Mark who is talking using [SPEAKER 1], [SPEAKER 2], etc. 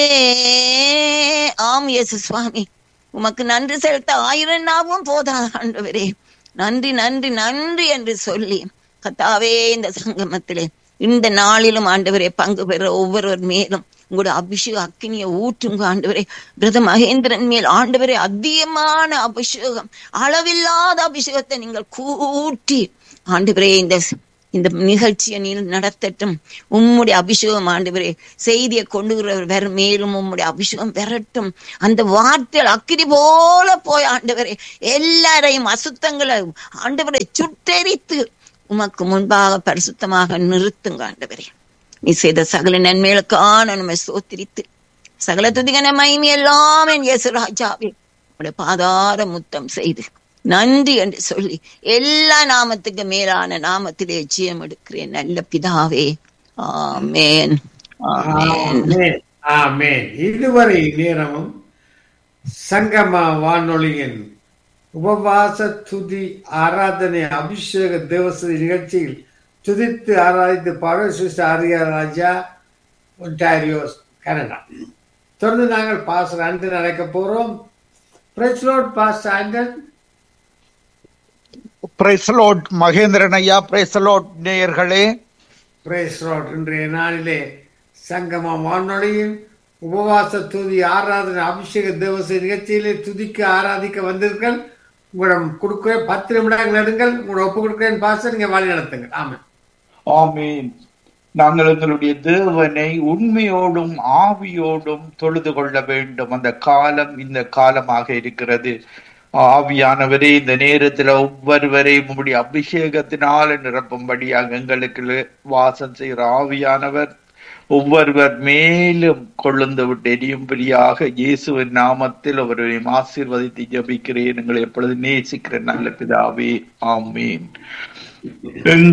[SPEAKER 1] ஆம் இயேசு சுவாமி உமக்கு நன்றி செலுத்த ஆயிரம் நாவும் போதாது ஆண்டவரே நன்றி நன்றி நன்றி என்று சொல்லி கத்தாவே இந்த சங்கமத்திலே இந்த நாளிலும் ஆண்டவரே பங்கு பெற ஒவ்வொருவர் மேலும் உங்களோட அபிஷேக அக்கினியை ஊற்றுங்க ஆண்டவரே பிரத மகேந்திரன் மேல் ஆண்டவரே அதிகமான அபிஷேகம் அளவில்லாத அபிஷேகத்தை நீங்கள் கூட்டி ஆண்டவரே இந்த இந்த நிகழ்ச்சியை நீ நடத்தட்டும் உம்முடைய அபிஷேகம் ஆண்டவரே செய்தியை கொண்டு வர மேலும் உம்முடைய அபிஷேகம் பெறட்டும் அந்த வார்த்தைகள் அக்கினி போல போய் ஆண்டவரே எல்லாரையும் அசுத்தங்களை ஆண்டவரை சுட்டெரித்து உமக்கு முன்பாக பரிசுத்தமாக நிறுத்துங்க ஆண்டவரே நீ செய்த சகல நன்மைகளுக்கான நம்மை சோத்திரித்து சகல துதிகன மகிமை எல்லாம் என் இயேசு ராஜாவே உடைய பாதார முத்தம் செய்து நன்றி என்று சொல்லி எல்லா நாமத்துக்கு மேலான நாமத்திலே ஜெயம் எடுக்கிறேன் நல்ல பிதாவே ஆமேன் ஆமேன்
[SPEAKER 2] ஆமென். ஆமென் இதுவரை நேரமும் சங்கம வானொலியின் உபவாச துதி ஆராதனை அபிஷேக தேவசதி நிகழ்ச்சியில் துதித்து ஆராதித்து பாடல் ஆரியா ராஜா ஒன்டாரியோ கனடா தொடர்ந்து நாங்கள் பாஸ்டர் ஆண்டன் அழைக்க போறோம் praise Lord pastor Anton
[SPEAKER 3] praise the Lord Mahendran ஐயா பிரைசலோட் நேயர்களே
[SPEAKER 2] பிரைஸ் லார்ட் இன்றைய நாளிலே சங்கம வானொலியின் உபவாச துதி ஆராதனை அபிஷேக தேவசை நிகழ்ச்சியிலே துதிக்க ஆராதிக்க வந்தீர்கள் உங்களிடம் கொடுக்க பத்து நிமிடங்கள் எடுங்கள் உங்களோட ஒப்பு கொடுக்கிறேன் பாச நீங்க வழி நடத்துங்க ஆமாம்
[SPEAKER 3] ஆமீன் நாங்கள் எங்களுடைய தேவனை உண்மையோடும் ஆவியோடும் தொழுது கொள்ள வேண்டும் அந்த காலம் இந்த காலமாக இருக்கிறது ஆவியானவரே இந்த நேரத்தில் ஒவ்வொருவரையும் உம்முடைய அபிஷேகத்தினால நிரப்பும்படியாக எங்களுக்கு வாசம் செய்கிற ஆவியானவர் ஒவ்வொருவர் மேலும் கொழுந்து விட்டு எரியும்படியாக இயேசுவின் நாமத்தில் ஒருவரையும் ஆசீர்வதித்து ஜபிக்கிறேன் எங்களை எப்பொழுது நேசிக்கிற நல்ல பிதாவே ஆமீன் எங்கள்